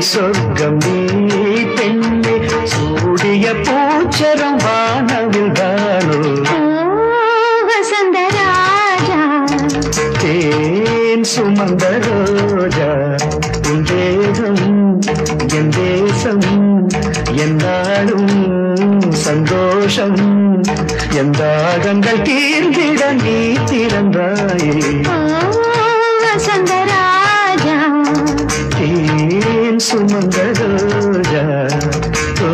சொர்க்கம் நீ பெண்ணே சூடிய பூச்சரம் வானவில் தானோ வசந்த ராஜா தேன் சுமந்த ரோஜா உன் தேகம் என் தேசம் என்னாலும் சந்தோஷம் என் தாகங்கள் தீர்ந்திட நீ திறந்தாயே ஓ வசந்த ராஜா தேன் சுமந்த ரோஜா ஓ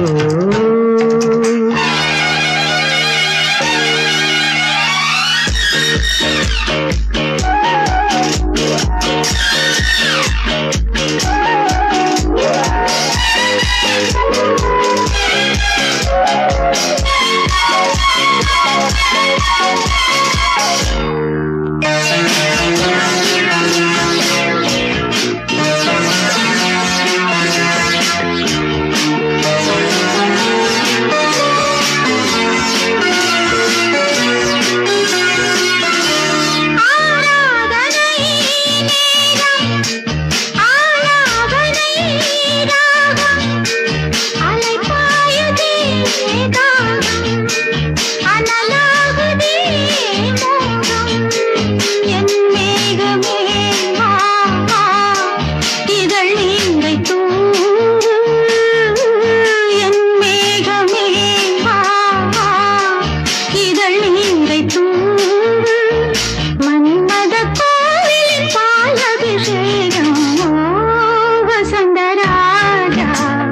ஆராதனை நேரம் ஆலாபனை ராகம் அலைபாயுதே தாகம் அனலாகுதே மோகம் என் மேகமே வா வா இதழ் நீரை தூவு என் மேகமே வா வா இதழ் நீரை தூவு மன்மத கோவிலின் பால் அபிஷேகம் ஓ வசந்த ராஜா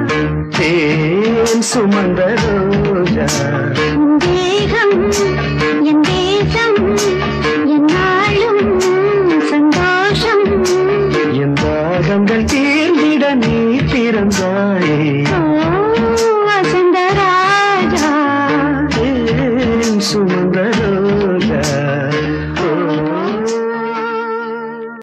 தேன் சுமந்த ரோஜா தேகம் என் தேசம் என்னாலும் சந்தோஷம் என் தாகங்கள் தீர்ந்திட நீ பிறந்தாயே ஓ வசந்த ராஜா தேன் சுமந்த